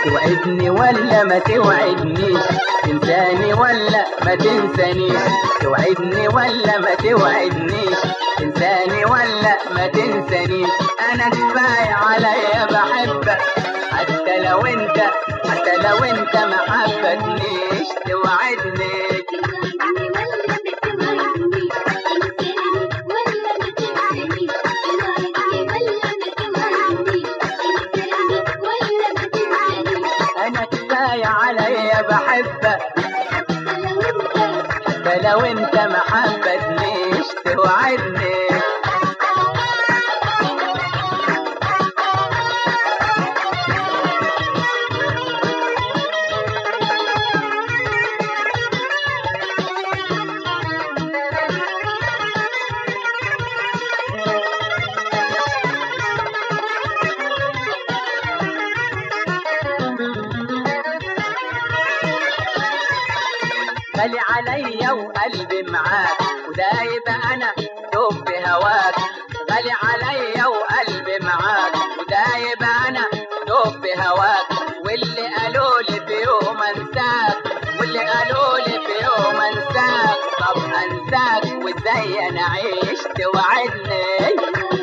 توعدني ولا ما توعدنيش تنساني ولا ما تنسانيش توعدني ولا ما توعدنيش تنساني ولا ما تنسانيش انا كفاية عليا بحبك حتى لو انت حتى لو انت ما حبتنيش توعدني انا كفاية عليا بحبك حتى لو انت ما حبتنيش توعدني غالي عليا وقلبي معاك ودايب انا دوب بهواك غالي عليا وقلبي معاك ودايب انا دوب بهواك واللي قالوا لي في يوم انساك واللي قالوا لي في يوم انساك طب انساك وازاي انا اعيش توعدني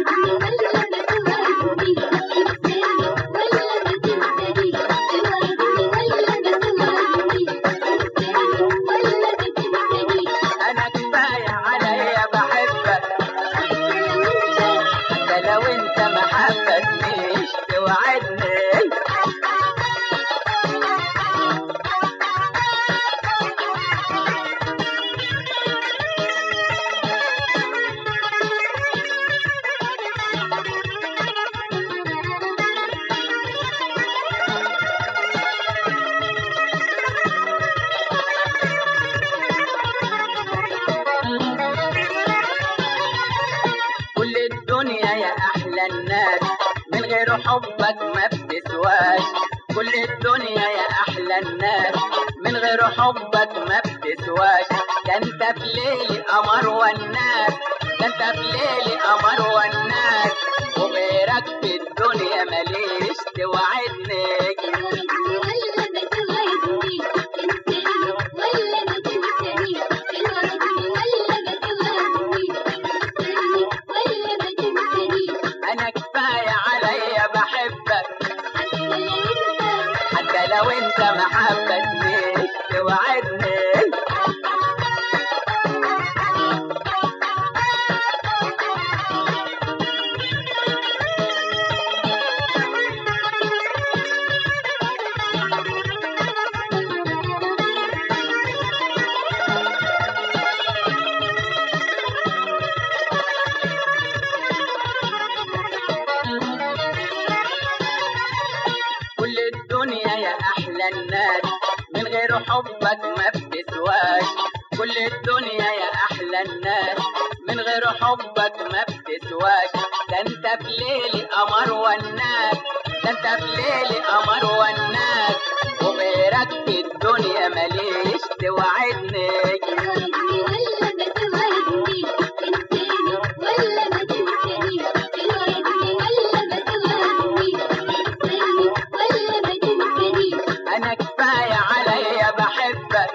انا كفايه عليا بحبك حتى لو انت ما حبتنيش توعدني كل الدنيا يا احلى الناس من غير حبك ما بتسواش كل الدنيا يا احلى الناس من غير حبك ما بتسواش ده انت في ليلي قمر والناس ده انت في ليلي قمر والناس وغيرك في الدنيا ماليش توعدني انا كفايه عليا بحبك حتى لو انت ما حبتنيش توعدني كل الدنيا يا احلى الناس من غير حبك ما بتسواش كل الدنيا يا احلى الناس من غير حبك ما بتسواش ده انت في ليلي قمر والناس ده انت في ليلي قمر والناس وغيرك في الدنيا ماليش توعدني انا كفايه عليا بحبك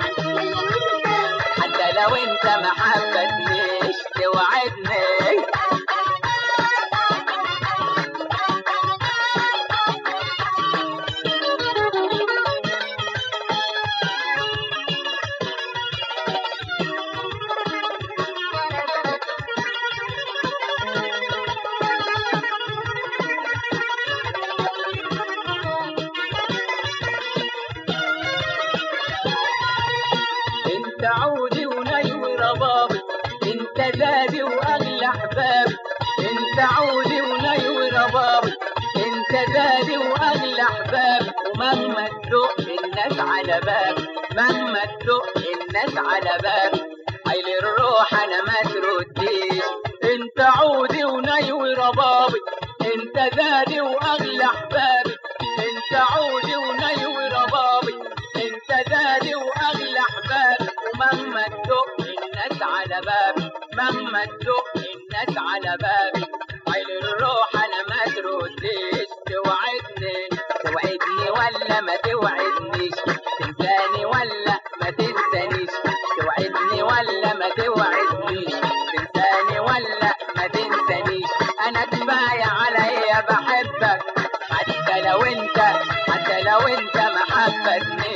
حتى لو انت ما حبتنيش توعدني انت عودي ونيوي ربابي انت زادي واغلى احبابي انت عودي ونيوي ربابي انت زادي واغلى احبابي ومهما تدق الناس على بابي مهما تدق الناس على بابي حيل الروح انا ما ترديش انت عودي ونيوي ربابي انت زادي واغلى احبابي انت عودي ونيوي ربابي انت زادي واغلى احبابي ومهما تدق الناس على بابي مهما تدق الناس على بابي عيل الروح انا ما ترديش توعدني توعدني ولا ولا ما توعدنيش تنساني ولا ما تنسانيش توعدني ولا ما توعدنيش تنساني ولا ما تنسانيش انا كفايه عليا بحبك حتى لو انت حتى لو انت ما حبتنيش